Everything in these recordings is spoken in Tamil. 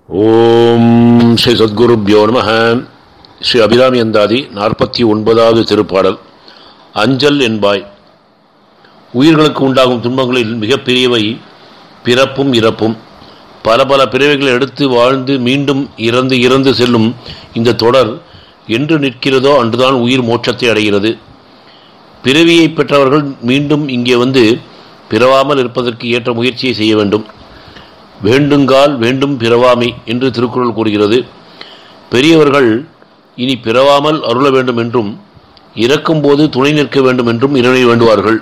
ஓம் ஸ்ரீ சத்குருப்யோ நம ஸ்ரீ அபிராமி அந்தாதி நாற்பத்தி ஒன்பதாவது திருப்பாடல் அஞ்சல் என்பாய் உயிர்களுக்கு உண்டாகும் துன்பங்களில் மிகப்பெரியவை பிறப்பும் இறப்பும் பல பல பிறவைகளை எடுத்து வாழ்ந்து மீண்டும் இறந்து இறந்து செல்லும் இந்த தொடர் என்று நிற்கிறதோ அன்றுதான் உயிர் மோட்சத்தை அடைகிறது பிறவியை பெற்றவர்கள் மீண்டும் இங்கே வந்து பிறவாமல் இருப்பதற்கு ஏற்ற முயற்சியை செய்ய வேண்டும் வேண்டுங்கால் வேண்டும் பிறவாமை என்று திருக்குறள் கூறுகிறது பெரியவர்கள் இனி பிறவாமல் அருள வேண்டும் என்றும் இறக்கும்போது துணை நிற்க வேண்டும் என்றும் இறைவனை வேண்டுவார்கள்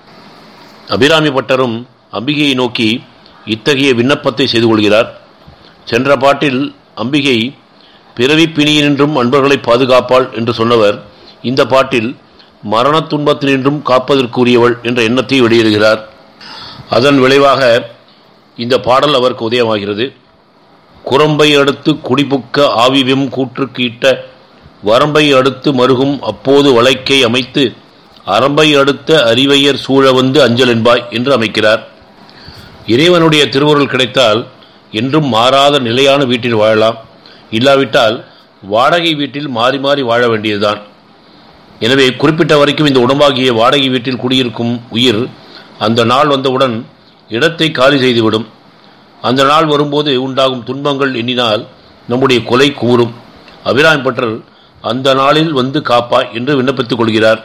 அபிராமி பட்டரும் அம்பிகையை நோக்கி இத்தகைய விண்ணப்பத்தை செய்து கொள்கிறார் சென்ற பாட்டில் அம்பிகை பிறவி பிணியினின்றும் அன்பர்களை பாதுகாப்பாள் என்று சொன்னவர் இந்த பாட்டில் மரணத் துன்பத்தினின்றும் காப்பதற்குரியவள் என்ற எண்ணத்தை வெளியிடுகிறார் அதன் விளைவாக இந்த பாடல் அவருக்கு உதயமாகிறது குரம்பை அடுத்து குடிபுக்க ஆவிவெம் கூற்று கீட்ட வரம்பை அடுத்து மருகும் அப்போது வளைக்கை அமைத்து அரம்பை அடுத்த அறிவையர் சூழ வந்து அஞ்சல் என்பாய் என்று அமைக்கிறார் இறைவனுடைய திருவுருள் கிடைத்தால் என்றும் மாறாத நிலையான வீட்டில் வாழலாம் இல்லாவிட்டால் வாடகை வீட்டில் மாறி மாறி வாழ வேண்டியதுதான் எனவே குறிப்பிட்ட வரைக்கும் இந்த உடம்பாகிய வாடகை வீட்டில் குடியிருக்கும் உயிர் அந்த நாள் வந்தவுடன் இடத்தை காலி செய்துவிடும் அந்த நாள் வரும்போது உண்டாகும் துன்பங்கள் எண்ணினால் நம்முடைய கொலை கூறும் அபிராமி பற்றர் அந்த நாளில் வந்து காப்பாய் என்று விண்ணப்பித்துக் கொள்கிறார்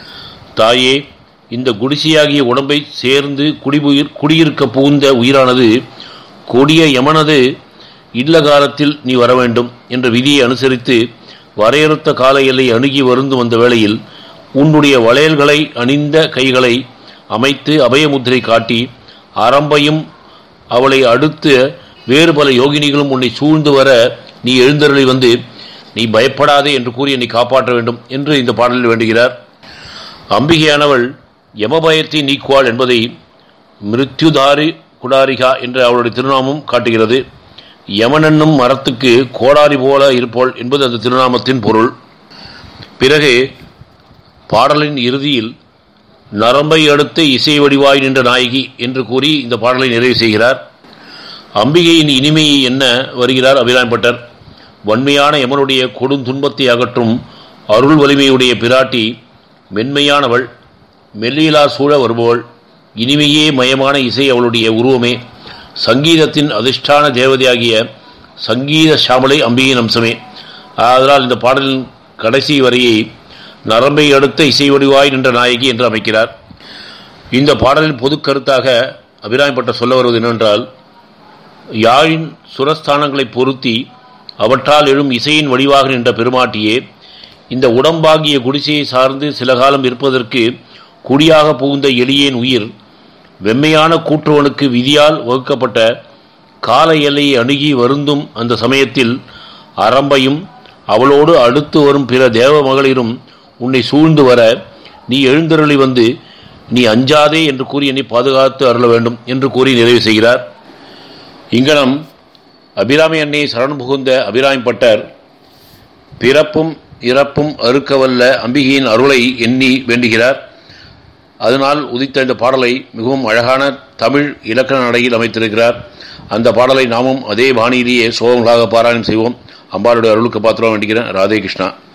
தாயே இந்த குடிசையாகிய உடம்பை சேர்ந்து குடிபுயிர் குடியிருக்க புகுந்த உயிரானது கொடிய யமனது இல்லகாலத்தில் நீ வர வேண்டும் என்ற விதியை அனுசரித்து வரையறுத்த கால எல்லை அணுகி வருந்து வந்த வேளையில் உன்னுடைய வளையல்களை அணிந்த கைகளை அமைத்து அபயமுத்திரை காட்டி அரம்பையும் அவளை அடுத்து வேறு பல யோகினிகளும் உன்னை சூழ்ந்து வர நீ எழுந்தருளி வந்து நீ பயப்படாதே என்று கூறி என்னை காப்பாற்ற வேண்டும் என்று இந்த பாடலில் வேண்டுகிறார் அம்பிகையானவள் யமபயத்தை நீக்குவாள் என்பதை மிருத்யுதாரி குடாரிகா என்று அவளுடைய திருநாமம் காட்டுகிறது யமனென்னும் மரத்துக்கு கோடாரி போல இருப்போள் என்பது அந்த திருநாமத்தின் பொருள் பிறகு பாடலின் இறுதியில் நரம்பை அடுத்து இசை வடிவாய் நின்ற நாயகி என்று கூறி இந்த பாடலை நிறைவு செய்கிறார் அம்பிகையின் இனிமையை என்ன வருகிறார் அபிராம்பட்டர் வன்மையான யமனுடைய கொடும் துன்பத்தை அகற்றும் அருள் வலிமையுடைய பிராட்டி மென்மையானவள் மெல்லியலா சூழ வருபவள் இனிமையே மயமான இசை அவளுடைய உருவமே சங்கீதத்தின் அதிர்ஷ்டான தேவதையாகிய சங்கீத சாமலை அம்பிகையின் அம்சமே அதனால் இந்த பாடலின் கடைசி வரையை நரம்பை அடுத்த இசை வடிவாய் நின்ற நாயகி என்று அமைக்கிறார் இந்த பாடலின் பொது கருத்தாக அபிராமிப்பட்ட சொல்ல வருவது என்னவென்றால் யாழின் சுரஸ்தானங்களை பொருத்தி அவற்றால் எழும் இசையின் வடிவாக நின்ற பெருமாட்டியே இந்த உடம்பாகிய குடிசையை சார்ந்து சில காலம் இருப்பதற்கு குடியாக புகுந்த எளியேன் உயிர் வெம்மையான கூற்றுவனுக்கு விதியால் வகுக்கப்பட்ட கால எல்லையை அணுகி வருந்தும் அந்த சமயத்தில் அரம்பையும் அவளோடு அடுத்து வரும் பிற தேவ மகளிரும் உன்னை சூழ்ந்து வர நீ எழுந்தருளி வந்து நீ அஞ்சாதே என்று கூறி என்னை பாதுகாத்து அருள வேண்டும் என்று கூறி நிறைவு செய்கிறார் இங்கனம் அபிராமி அன்னை சரண் புகுந்த அபிராமி பட்டர் பிறப்பும் இறப்பும் அறுக்கவல்ல அம்பிகையின் அருளை எண்ணி வேண்டுகிறார் அதனால் உதித்த இந்த பாடலை மிகவும் அழகான தமிழ் இலக்கண நடையில் அமைத்திருக்கிறார் அந்த பாடலை நாமும் அதே பாணியிலேயே சோகங்களாக பாராயணம் செய்வோம் அம்பாளுடைய அருளுக்கு பாத்திரம் வேண்டுகிறேன் ராதே கிருஷ்ணா